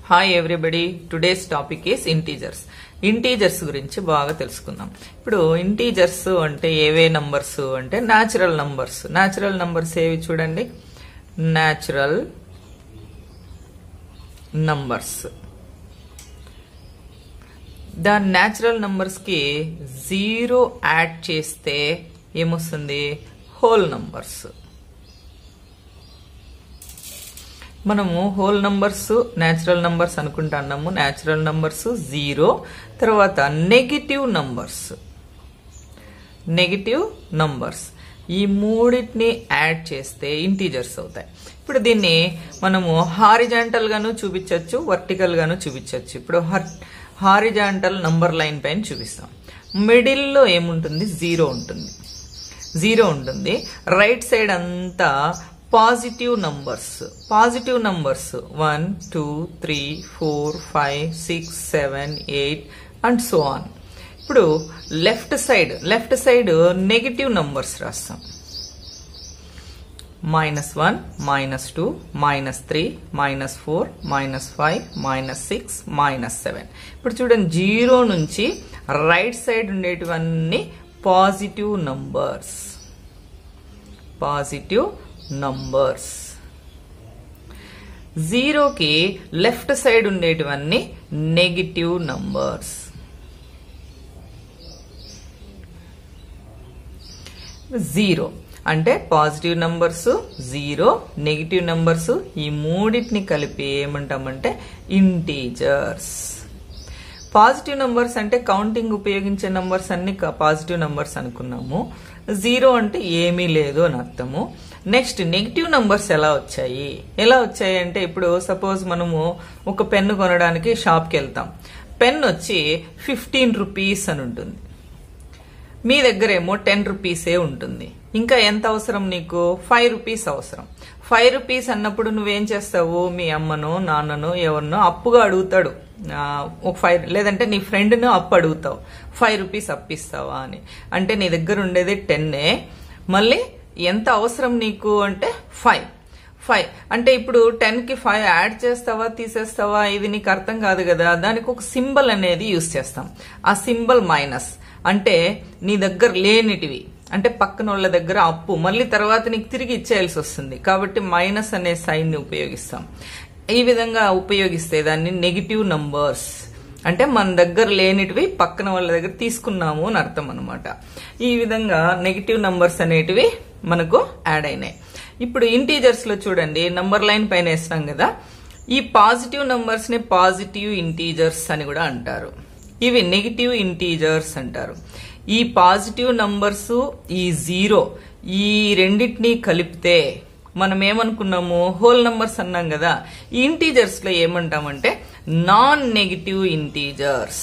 hi everybody today's topic is integers integers గురించి బాగా తెలుసుకుందాం ఇప్పుడు ఇంటీజర్స్ అంటే ఏవే నంబర్స్ అంటే న్యాచురల్ నంబర్స్ న్యాచురల్ నంబర్స్ ఏవి చూడండి న్యాచురల్ నంబర్స్ దాని న్యాచురల్ నంబర్స్ కి జీరో యాడ్ చేస్తే ఏమొస్తుంది హోల్ నంబర్స్ మనము హోల్ నంబర్స్ న్యాచురల్ నంబర్స్ అనుకుంటున్నాము న్యాచురల్ నంబర్స్ జీరో తర్వాత నెగిటివ్ నంబర్స్ నెగిటివ్ నంబర్స్ ఈ మూడింటిని యాడ్ చేస్తే ఇంటీజర్స్ అవుతాయి ఇప్పుడు దీన్ని మనము హారిజాంటల్ గాను చూపించవచ్చు వర్టికల్ గాను చూపించవచ్చు ఇప్పుడు హారిజాంటల్ నంబర్ లైన్ పైన చూపిస్తాం మిడిల్లో ఏముంటుంది జీరో ఉంటుంది జీరో ఉంటుంది రైట్ సైడ్ అంతా positive numbers positive numbers one two three four five six seven eight and so on ఇప్పుడు left side left side negative numbers రాస్తాం minus one minus two minus three minus four minus five minus six minus seven ఇప్పుడు చూడండి zero నుంచి right side ఉండేటివన్నీ positive numbers positive numbers జీరోకి left side ఉండేటివన్నీ negative numbers zero అంటే positive numbers zero negative numbers ఈ మూడింటిని కలిపి ఏమంటామంటే ఇంటీజర్స్ పాజిటివ్ నంబర్స్ అంటే కౌంటింగ్ ఉపయోగించే నంబర్స్ అన్ని పాజిటివ్ నంబర్స్ అనుకున్నాము జీరో అంటే ఏమీ లేదు అని అర్థము నెక్స్ట్ నెగిటివ్ నంబర్స్ ఎలా వచ్చాయి ఎలా వచ్చాయి అంటే ఇప్పుడు సపోజ్ మనము ఒక పెన్ను కొనడానికి షాప్కి వెళ్తాం పెన్ వచ్చి ఫిఫ్టీన్ రూపీస్ అని ఉంటుంది మీ దగ్గర ఏమో టెన్ రూపీసే ఉంటుంది ఇంకా ఎంత అవసరం నీకు ఫైవ్ రూపీస్ అవసరం ఫైవ్ రూపీస్ అన్నప్పుడు నువ్వేం చేస్తావు మీ అమ్మనో నాన్ననో ఎవరినో అప్పుగా అడుగుతాడు ఒక ఫైవ్ లేదంటే నీ ఫ్రెండ్ను అప్పు అడుగుతావు ఫైవ్ రూపీస్ అప్పిస్తావా అని అంటే నీ దగ్గర ఉండేది టెన్నే మళ్ళీ ఎంత అవసరం నీకు అంటే ఫైవ్ ఫైవ్ అంటే ఇప్పుడు టెన్ కి ఫైవ్ యాడ్ చేస్తావా తీసేస్తావా ఇది నీకు అర్థం కాదు కదా దానికి ఒక సింబల్ అనేది యూస్ చేస్తాం ఆ సింబల్ మైనస్ అంటే నీ దగ్గర లేనిటివి అంటే పక్కన వాళ్ళ దగ్గర అప్పు మళ్ళీ తర్వాత నీకు తిరిగి ఇచ్చేయాల్సి వస్తుంది కాబట్టి మైనస్ అనే సైన్ ని ఉపయోగిస్తాం ఈ విధంగా ఉపయోగిస్తే దాన్ని నెగిటివ్ నంబర్స్ అంటే మన దగ్గర లేనిటివి పక్కన వాళ్ళ దగ్గర తీసుకున్నాము అని అర్థం అనమాట ఈ విధంగా నెగిటివ్ నంబర్స్ అనేటివి మనకు యాడ్ అయినాయి ఇప్పుడు ఇంటీజర్స్ లో చూడండి నంబర్ లైన్ పైన వేసినాం కదా ఈ పాజిటివ్ నంబర్స్ ని పాజిటివ్ ఇంటీజర్స్ అని కూడా అంటారు ఇవి నెగిటివ్ ఇంటీజర్స్ అంటారు ఈ పాజిటివ్ నంబర్స్ ఈ జీరో ఈ రెండింటినీ కలిపితే మనం ఏమనుకున్నాము హోల్ నంబర్స్ అన్నాం కదా ఈ ఇంటీజర్స్ లో ఏమంటామంటే non negative integers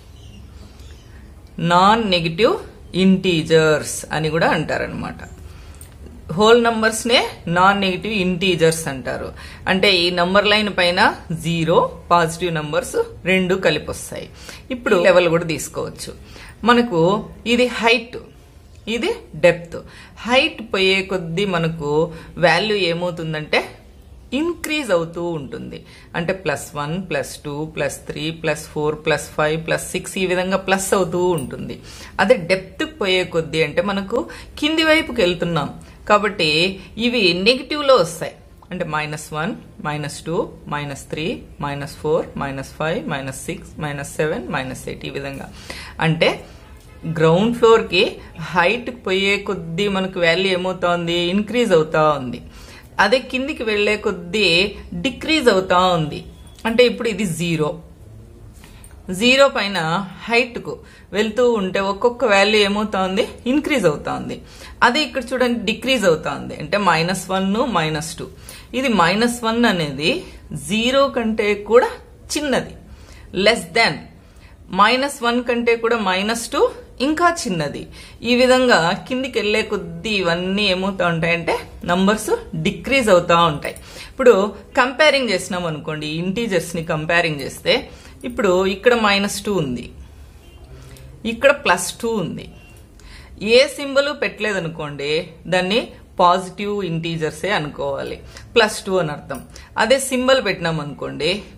non negative integers అని కూడా అంటారనమాట హోల్ నంబర్స్ నే నాన్ నెగిటివ్ ఇంటీజర్స్ అంటారు అంటే ఈ నంబర్ లైన్ పైన జీరో పాజిటివ్ నంబర్స్ రెండు కలిపి వస్తాయి ఇప్పుడు లెవెల్ కూడా తీసుకోవచ్చు మనకు ఇది హైట్ ఇది డెప్త్ హైట్ పోయే కొద్దీ మనకు వాల్యూ ఏమవుతుందంటే ఇంక్రీజ్ అవుతూ ఉంటుంది అంటే plus one plus two plus three plus four plus five plus six ఈ విధంగా ప్లస్ అవుతూ ఉంటుంది అదే డెప్త్ పోయే కొద్దీ అంటే మనకు కింది వైపుకి వెళ్తున్నాం కాబట్టి ఇవి నెగిటివ్ లో వస్తాయి అంటే minus one minus two minus three minus four minus five minus six minus seven minus eight ఈ విధంగా అంటే గ్రౌండ్ ఫ్లోర్ కి హైట్ పోయే కొద్దీ మనకు వాల్యూ ఏమవుతోంది ఇంక్రీజ్ అవుతా ఉంది అదే కిందికి వెళ్లే కొద్దీ డిక్రీజ్ అవుతా ఉంది అంటే ఇప్పుడు ఇది జీరో జీరో పైన హైట్ కు వెళ్తూ ఉంటే ఒక్కొక్క వాల్యూ ఏమవుతా ఉంది ఇంక్రీజ్ అవుతా ఉంది అదే ఇక్కడ చూడండి డిక్రీజ్ అవుతా ఉంది అంటే మైనస్ వన్ మైనస్ టూ ఇది మైనస్ వన్ అనేది జీరో కంటే కూడా చిన్నది లెస్ దాన్ మైనస్ వన్ కంటే కూడా మైనస్ టూ ఇంకా చిన్నది ఈ విధంగా కిందికి వెళ్లే కొద్దీ ఇవన్నీ ఏమవుతా ఉంటాయంటే నంబర్స్ డిక్రీజ్ అవుతా ఉంటాయి ఇప్పుడు కంపేరింగ్ చేసినాం అనుకోండి ఇంటీజర్స్ ని కంపేరింగ్ చేస్తే ఇప్పుడు ఇక్కడ మైనస్ టూ ఉంది ఇక్కడ ప్లస్ టూ ఉంది ఏ సింబల్ పెట్టలేదనుకోండి దాన్ని పాజిటివ్ ఇంటీజర్సే అనుకోవాలి ప్లస్ టూ అని అర్థం అదే సింబల్ పెట్టినాం అనుకోండి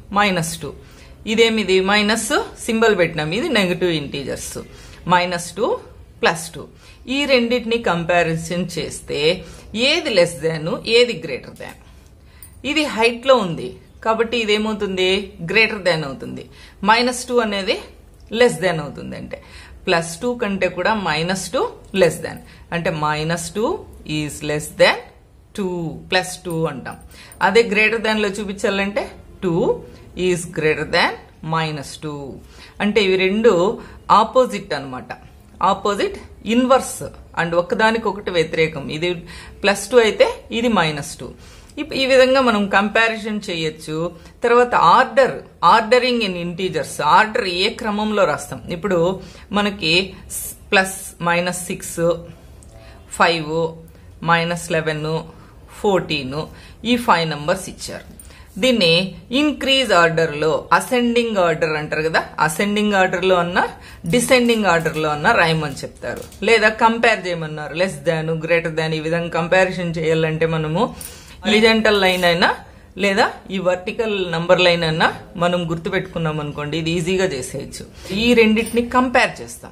మైనస్ టూ ఇదేమిది మైనస్ సింబల్ పెట్టినాం ఇది negative integers minus two plus two ఈ రెండింటిని కంపారిజన్ చేస్తే ఏది లెస్ దాన్ ఏది గ్రేటర్ దాన్ ఇది హైట్ లో ఉంది కాబట్టి ఇదేమవుతుంది గ్రేటర్ దాన్ అవుతుంది మైనస్ టూ అనేది లెస్ దాన్ అవుతుంది అంటే ప్లస్ టూ కంటే కూడా మైనస్ టూ లెస్ దాన్ అంటే minus two is less than two plus two అంటాం అదే గ్రేటర్ దాన్ లో చూపించాలంటే two is greater than minus two అంటే ఇవి రెండు ఆపోజిట్ అన్నమాట ఆపోజిట్ ఇన్వర్స్ అండ్ ఒకదానికి ఒకటి వ్యతిరేకం ఇది ప్లస్ టూ అయితే ఇది మైనస్ టూ ఈ విధంగా మనం కంపారిజన్ చేయొచ్చు తర్వాత order ordering in integers order ఏ క్రమంలో రాస్తాం ఇప్పుడు మనకి plus minus six five minus eleven fourteen ఈ ఫైవ్ నంబర్స్ ఇచ్చారు దీన్ని ఇంక్రీజ్ ఆర్డర్ లో అసెండింగ్ ఆర్డర్ అంటారు కదా అసెండింగ్ ఆర్డర్ లో అన్న డిసెండింగ్ ఆర్డర్ లో అన్న రాయమని చెప్తారు లేదా కంపేర్ చేయమన్నారు లెస్ దాన్ గ్రేటర్ దాన్ ఈ విధంగా కంపారిజన్ చేయాలంటే మనము లిజెంటల్ లైన్ అయినా లేదా ఈ వర్టికల్ నంబర్ లైన్ అయినా మనం గుర్తుపెట్టుకున్నాం అనుకోండి ఇది ఈజీగా చేసేయచ్చు ఈ రెండింటిని కంపేర్ చేస్తాం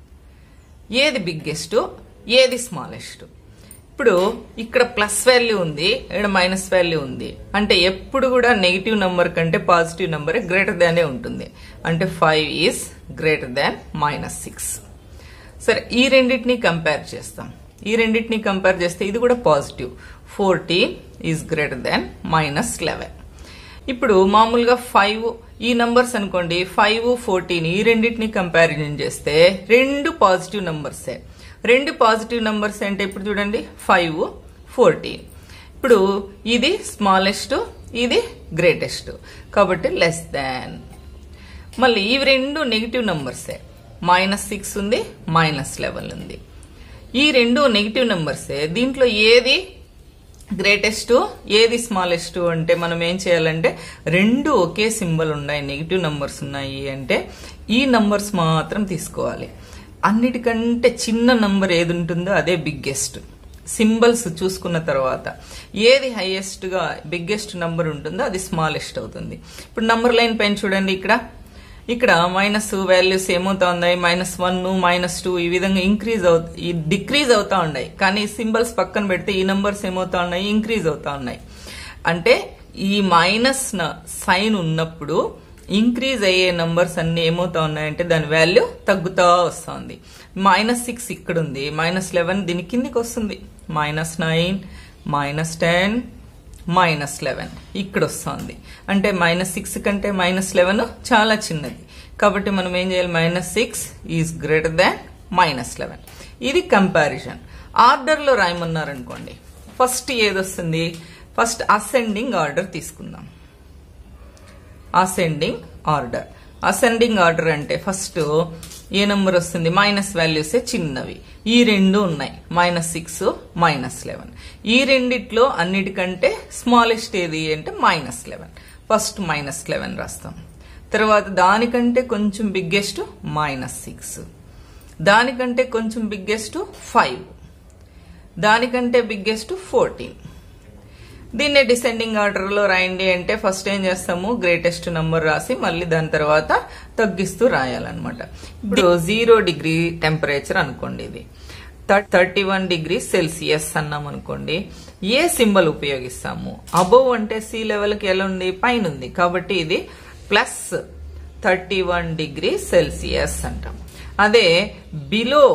ఏది బిగ్గెస్ట్ ఏది స్మాలెస్ట్ ఇప్పుడు ఇక్కడ ప్లస్ వాల్యూ ఉంది ఇక్కడ మైనస్ వాల్యూ ఉంది అంటే ఎప్పుడు కూడా నెగిటివ్ నంబర్ కంటే పాజిటివ్ నంబర్ గ్రేటర్ దానే ఉంటుంది అంటే five is greater than minus six సరే ఈ రెండింటిని కంపేర్ చేస్తాం ఈ రెండింటిని కంపేర్ చేస్తే ఇది కూడా positive fourteen is greater than minus eleven ఇప్పుడు మామూలుగా ఫైవ్ ఈ నంబర్స్ అనుకోండి ఫైవ్ ఫోర్టీన్ ఈ రెండింటిని కంపారిజన్ చేస్తే రెండు పాజిటివ్ నంబర్సే రెండు పాజిటివ్ నంబర్స్ అంటే ఇప్పుడు చూడండి ఫైవ్ ఫోర్టీన్ ఇప్పుడు ఇది స్మాలెస్ట్ ఇది గ్రేటెస్ట్ కాబట్టి లెస్ దాన్ మళ్ళీ ఇవి రెండు నెగిటివ్ నంబర్సే మైనస్ సిక్స్ ఉంది మైనస్ లెవెన్ ఉంది ఈ రెండు నెగిటివ్ నెంబర్సే దీంట్లో ఏది గ్రేటెస్ట్ ఏది స్మాలెస్ట్ అంటే మనం ఏం చేయాలంటే రెండు ఒకే సింబల్ ఉన్నాయి నెగిటివ్ నంబర్స్ ఉన్నాయి అంటే ఈ నంబర్స్ మాత్రం తీసుకోవాలి అన్నిటికంటే చిన్న నంబర్ ఏది ఉంటుందో అదే బిగ్గెస్ట్ సింబల్స్ చూసుకున్న తర్వాత ఏది హైయెస్ట్ గా బిగ్గెస్ట్ నంబర్ ఉంటుందో అది స్మాలెస్ట్ అవుతుంది ఇప్పుడు నంబర్ లైన్ పైన చూడండి ఇక్కడ ఇక్కడ మైనస్ వాల్యూస్ ఏమవుతా ఉన్నాయి మైనస్ వన్ మైనస్ టూ ఈ విధంగా ఇంక్రీజ్ అవుతా డిక్రీజ్ అవుతా ఉన్నాయి కానీ సింబల్స్ పక్కన పెడితే ఈ నంబర్స్ ఏమవుతా ఉన్నాయి ఇంక్రీజ్ అవుతా ఉన్నాయి అంటే ఈ మైనస్ సైన్ ఉన్నప్పుడు ఇంక్రీజ్ అయ్యే నంబర్స్ అన్ని ఏమవుతా ఉన్నాయంటే దాని వాల్యూ తగ్గుతా వస్తుంది మైనస్ సిక్స్ ఇక్కడ ఉంది మైనస్ లెవెన్ దీని కిందికి వస్తుంది minus nine minus ten minus eleven ఇక్కడ వస్తుంది అంటే మైనస్ సిక్స్ కంటే మైనస్ లెవెన్ చాలా చిన్నది కాబట్టి మనం ఏం చేయాలి minus six is greater than minus eleven ఇది కంపారిజన్ ఆర్డర్లో రాయమన్నారు అనుకోండి ఫస్ట్ ఏది వస్తుంది ఫస్ట్ అసెండింగ్ ఆర్డర్ తీసుకుందాం అసెండింగ్ ఆర్డర్ అసెండింగ్ ఆర్డర్ అంటే ఫస్ట్ ఏ నెంబర్ వస్తుంది మైనస్ వాల్యూసే చిన్నవి ఈ రెండు ఉన్నాయి మైనస్ సిక్స్ మైనస్ లెవెన్ ఈ రెండిట్లో అన్నిటికంటే స్మాలెస్ట్ ఏది అంటే minus eleven first minus eleven రాస్తాం తర్వాత దానికంటే కొంచెం బిగ్గెస్ట్ మైనస్ సిక్స్ దానికంటే కొంచెం బిగ్గెస్ట్ ఫైవ్ దానికంటే బిగ్గెస్ట్ ఫోర్టీన్ దీన్నే డిసెండింగ్ ఆర్డర్ లో రాయండి అంటే ఫస్ట్ ఏం చేస్తాము గ్రేటెస్ట్ నంబర్ రాసి మళ్ళీ దాని తర్వాత తగ్గిస్తూ రాయాలన్నమాట ఇప్పుడు జీరో డిగ్రీ టెంపరేచర్ అనుకోండి ఇది థర్టీ వన్ డిగ్రీ సెల్సియస్ అన్నాం అనుకోండి ఏ సింబల్ ఉపయోగిస్తాము అబోవ్ అంటే సీ లెవెల్ కి ఎలా ఉంది పైన ఉంది కాబట్టి ఇది plus thirty one degree Celsius అంటాం అదే below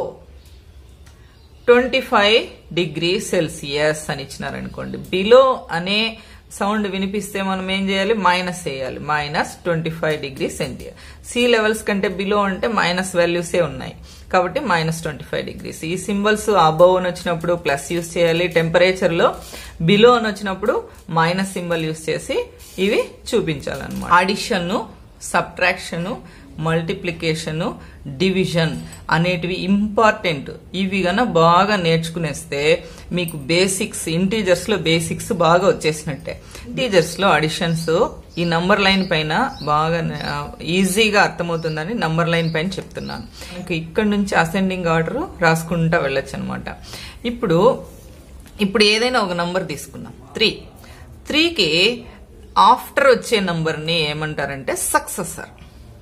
twenty five degree Celsius అని ఇచ్చినారనుకోండి బిలో అనే సౌండ్ వినిపిస్తే మనం ఏం చేయాలి మైనస్ వేయాలి మైనస్ ట్వంటీ ఫైవ్ డిగ్రీ సెంటియర్ సీ లెవెల్స్ కంటే బిలో అంటే మైనస్ వాల్యూసే ఉన్నాయి కాబట్టి మైనస్ ట్వంటీ ఫైవ్ డిగ్రీస్ ఈ సింబల్స్ అబౌవ్ అని వచ్చినప్పుడు ప్లస్ యూస్ చేయాలి టెంపరేచర్ లో బిలో అని వచ్చినప్పుడు మైనస్ సింబల్ యూస్ చేసి ఇవి చూపించాలన్నమాట అడిషన్ సబ్ట్రాక్షన్ మల్టిప్లికేషన్ డివిజన్ అనేటివి ఇంపార్టెంట్ ఇవి గన బాగా నేర్చుకునేస్తే మీకు బేసిక్స్ ఇంటీజర్స్ లో బేసిక్స్ బాగా వచ్చేసినట్టే ఇంటీజర్స్ లో అడిషన్స్ ఈ నంబర్ లైన్ పైన బాగా ఈజీగా అర్థమవుతుందని నంబర్ లైన్ పైన చెప్తున్నాను ఇంకా ఇక్కడ నుంచి అసెండింగ్ ఆర్డర్ రాసుకుంటా వెళ్ళొచ్చు అనమాట ఇప్పుడు ఇప్పుడు ఏదైనా ఒక నంబర్ తీసుకున్నాం త్రీ త్రీకి ఆఫ్టర్ వచ్చే నంబర్ని ఏమంటారంటే సక్సెసర్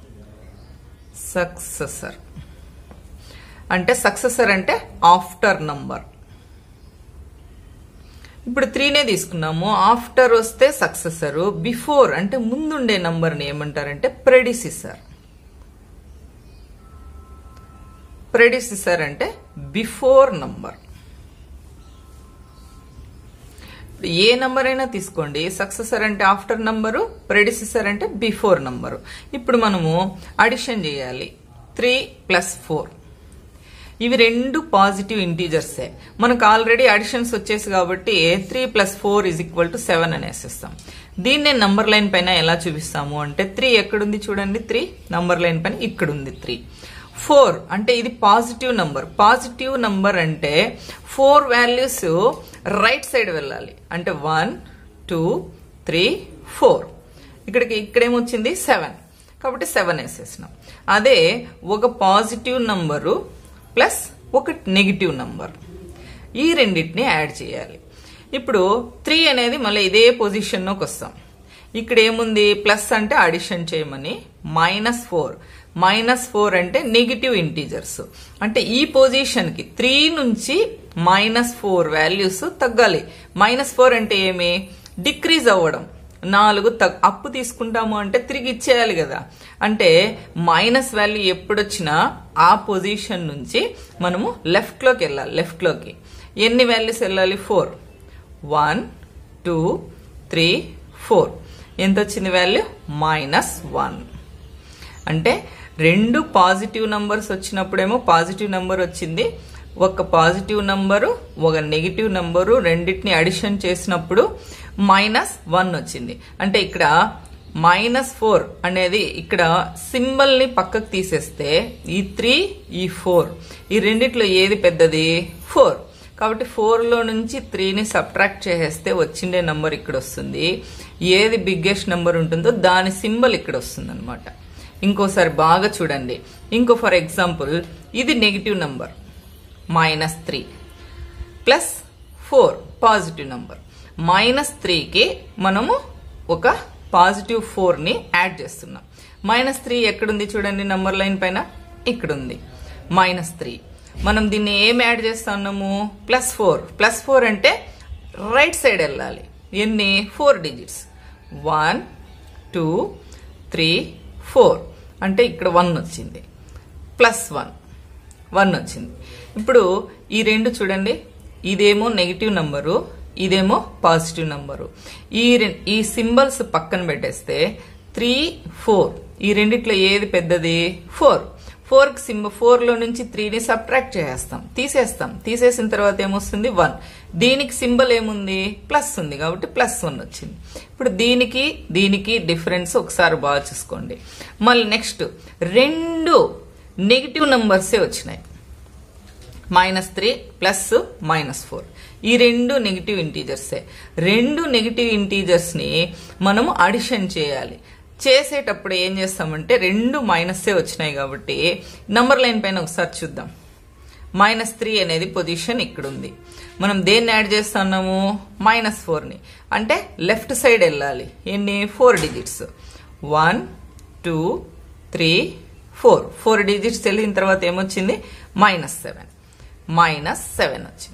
సక్సెసర్ అంటే సక్సెసర్ అంటే ఆఫ్టర్ నంబర్ ఇప్పుడు త్రీనే తీసుకున్నాము ఆఫ్టర్ వస్తే సక్సెసర్ బిఫోర్ అంటే ముందుండే నంబర్ని ఏమంటారంటే ప్రెడిసిసర్ ప్రెడిసిసర్ అంటే బిఫోర్ నంబర్ ఏ నంబర్ అయినా తీసుకోండి సక్సెసర్ అంటే ఆఫ్టర్ నంబరు ప్రెడిసిసర్ అంటే బిఫోర్ నంబరు ఇప్పుడు మనము అడిషన్ చేయాలి త్రీ ప్లస్ ఫోర్ ఇవి రెండు పాజిటివ్ ఇంటీజర్సే మనకు ఆల్రెడీ అడిషన్స్ వచ్చేసి కాబట్టి three plus four is equal to seven అనేసిస్తాం దీన్నే నంబర్ లైన్ పైన ఎలా చూపిస్తాము అంటే త్రీ ఎక్కడుంది చూడండి త్రీ నంబర్ లైన్ పైన ఇక్కడ ఉంది త్రీ ఫోర్ అంటే ఇది పాజిటివ్ నంబర్ పాజిటివ్ నంబర్ అంటే ఫోర్ వాల్యూస్ రైట్ సైడ్ వెళ్ళాలి అంటే వన్ టూ త్రీ ఫోర్ ఇక్కడికి ఇక్కడేమొచ్చింది సెవెన్ కాబట్టి సెవెన్ వేసేసినాం అదే ఒక పాజిటివ్ నంబరు ప్లస్ ఒక నెగిటివ్ నంబర్ ఈ రెండింటిని యాడ్ చేయాలి ఇప్పుడు త్రీ అనేది మళ్ళీ ఇదే పొజిషన్లోకి వస్తాం ఇక్కడ ఏముంది ప్లస్ అంటే అడిషన్ చేయమని మైనస్ ఫోర్ మైనస్ ఫోర్ అంటే నెగిటివ్ ఇంటీజర్స్ అంటే ఈ పొజిషన్ కి త్రీ నుంచి మైనస్ ఫోర్ వాల్యూస్ తగ్గాలి మైనస్ ఫోర్ అంటే ఏమి డిక్రీజ్ అవ్వడం నాలుగు తగ్ అప్పు తీసుకుంటాము అంటే తిరిగి ఇచ్చేయాలి కదా అంటే మైనస్ వాల్యూ ఎప్పుడొచ్చినా ఆ పొజిషన్ నుంచి మనము లెఫ్ట్ లోకి వెళ్ళాలి లెఫ్ట్ లోకి ఎన్ని వాల్యూస్ వెళ్ళాలి four one two three four ఎంత వచ్చింది వాల్యూ మైనస్ వన్ అంటే రెండు పాజిటివ్ నంబర్స్ వచ్చినప్పుడేమో పాజిటివ్ నంబర్ వచ్చింది ఒక పాజిటివ్ నంబరు ఒక నెగిటివ్ నంబరు రెండింటిని అడిషన్ చేసినప్పుడు మైనస్ వన్ వచ్చింది అంటే ఇక్కడ మైనస్ ఫోర్ అనేది ఇక్కడ సింబల్ ని పక్కకు తీసేస్తే ఈ త్రీ ఈ ఫోర్ ఈ రెండిట్లో ఏది పెద్దది ఫోర్ కాబట్టి ఫోర్ లో నుంచి త్రీని సబ్ట్రాక్ట్ చేసేస్తే వచ్చిండే నంబర్ ఇక్కడ వస్తుంది ఏది బిగ్గెస్ట్ నంబర్ ఉంటుందో దాని సింబల్ ఇక్కడ వస్తుంది అనమాట ఇంకోసారి బాగా చూడండి ఇంకో ఫర్ ఎగ్జాంపుల్ ఇది negative number minus three plus four positive number minus త్రీకి మనము ఒక పాజిటివ్ ఫోర్ని యాడ్ చేస్తున్నాం మైనస్ త్రీ ఎక్కడుంది చూడండి నంబర్ లైన్ పైన ఇక్కడుంది మైనస్ త్రీ మనం దీన్ని ఏం యాడ్ చేస్తున్నాము ప్లస్ ఫోర్ ప్లస్ ఫోర్ అంటే రైట్ సైడ్ వెళ్ళాలి ఎన్ని four digits one two three four అంటే ఇక్కడ వన్ వచ్చింది ప్లస్ వన్ వన్ వచ్చింది ఇప్పుడు ఈ రెండు చూడండి ఇదేమో నెగిటివ్ నంబరు ఇదేమో పాజిటివ్ నంబరు ఈ రెం- ఈ సింబల్స్ పక్కన పెట్టేస్తే త్రీ ఫోర్ ఈ రెండిట్లో ఏది పెద్దది ఫోర్ ఫోర్ సింబ ఫోర్ లో నుంచి త్రీని సబ్ట్రాక్ట్ చేసేస్తాం తీసేస్తాం తీసేసిన తర్వాత ఏమొస్తుంది వన్ దీనికి సింబల్ ఏముంది ప్లస్ ఉంది కాబట్టి ప్లస్ వన్ వచ్చింది ఇప్పుడు దీనికి దీనికి డిఫరెన్స్ ఒకసారి బాగా చూసుకోండి మళ్ళీ నెక్స్ట్ రెండు నెగిటివ్ నంబర్సే వచ్చినాయి minus three plus minus four ఈ రెండు నెగిటివ్ ఇంటీజర్సే రెండు నెగిటివ్ ఇంటీజర్స్ ని మనము అడిషన్ చేయాలి చేసేటప్పుడు ఏం చేస్తామంటే రెండు మైనస్సే వచ్చినాయి కాబట్టి నంబర్ లైన్ పైన ఒకసారి చూద్దాం మైనస్ త్రీ అనేది పొజిషన్ ఇక్కడ ఉంది మనం దేన్ని యాడ్ చేస్తున్నాము మైనస్ ఫోర్ని అంటే లెఫ్ట్ సైడ్ వెళ్ళాలి ఎన్ని four digits one two three four four digits వెళ్ళిన తర్వాత ఏమొచ్చింది మైనస్ సెవెన్ మైనస్ సెవెన్ వచ్చింది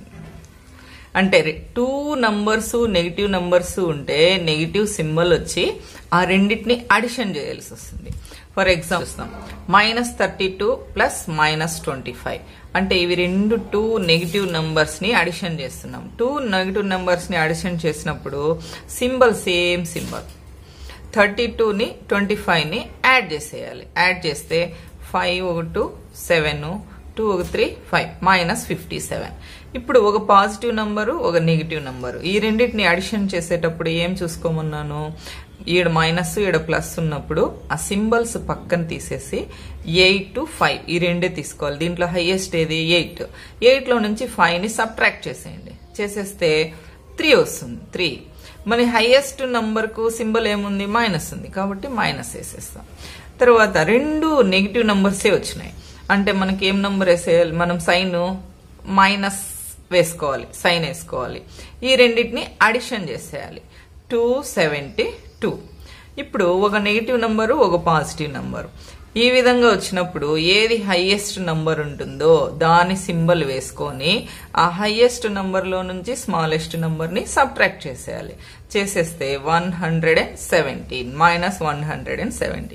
అంటే టూ నంబర్స్ నెగిటివ్ నంబర్స్ ఉంటే నెగిటివ్ సింబల్ వచ్చి ఆ రెండింటిని అడిషన్ చేయాల్సి వస్తుంది ఫర్ ఎగ్జాంపుల్ చూస్తాం minus thirty two plus minus twenty five అంటే ఇవి రెండు టూ నెగిటివ్ నంబర్స్ ని అడిషన్ చేస్తున్నాం టూ నెగిటివ్ నంబర్స్ ని అడిషన్ చేసినప్పుడు సింబల్ సేమ్ సింబల్ థర్టీ టూని ట్వంటీ ఫైవ్ని యాడ్ చేసేయాలి యాడ్ చేస్తే ఫైవ్ ఒక టూ సెవెన్ టూ ఒక three five minus fifty seven ఇప్పుడు ఒక పాజిటివ్ నంబరు ఒక నెగిటివ్ నంబరు ఈ రెండింటిని అడిషన్ చేసేటప్పుడు ఏం చూసుకోమన్నాను ఈడ మైనస్ ఈడ ప్లస్ ఉన్నప్పుడు ఆ సింబల్స్ పక్కన తీసేసి ఎయిట్ టు ఫైవ్ ఈ రెండే తీసుకోవాలి దీంట్లో హైయెస్ట్ ఏది ఎయిట్ ఎయిట్లో నుంచి ఫైవ్ని సబ్ట్రాక్ట్ చేసేయండి చేసేస్తే త్రీ వస్తుంది త్రీ మరి హైయెస్ట్ నంబర్ కు సింబల్ ఏముంది మైనస్ ఉంది కాబట్టి మైనస్ వేసేస్తాం తర్వాత రెండు నెగిటివ్ నంబర్సే వచ్చినాయి అంటే మనకి ఏం నంబర్ వేసేయాలి మనం సైన్ మైనస్ వేసుకోవాలి సైన్ వేసుకోవాలి ఈ రెండింటిని అడిషన్ చేసేయాలి టూ సెవెంటీ టూ ఇప్పుడు ఒక నెగిటివ్ నంబరు ఒక పాజిటివ్ నంబరు ఈ విధంగా వచ్చినప్పుడు ఏది హైయెస్ట్ నంబర్ ఉంటుందో దాని సింబల్ వేసుకొని ఆ హైయెస్ట్ నంబర్లో నుంచి స్మాలెస్ట్ నంబర్ని సబ్ట్రాక్ట్ చేసేయాలి చేసేస్తే one hundred and seventeen minus one hundred and seventeen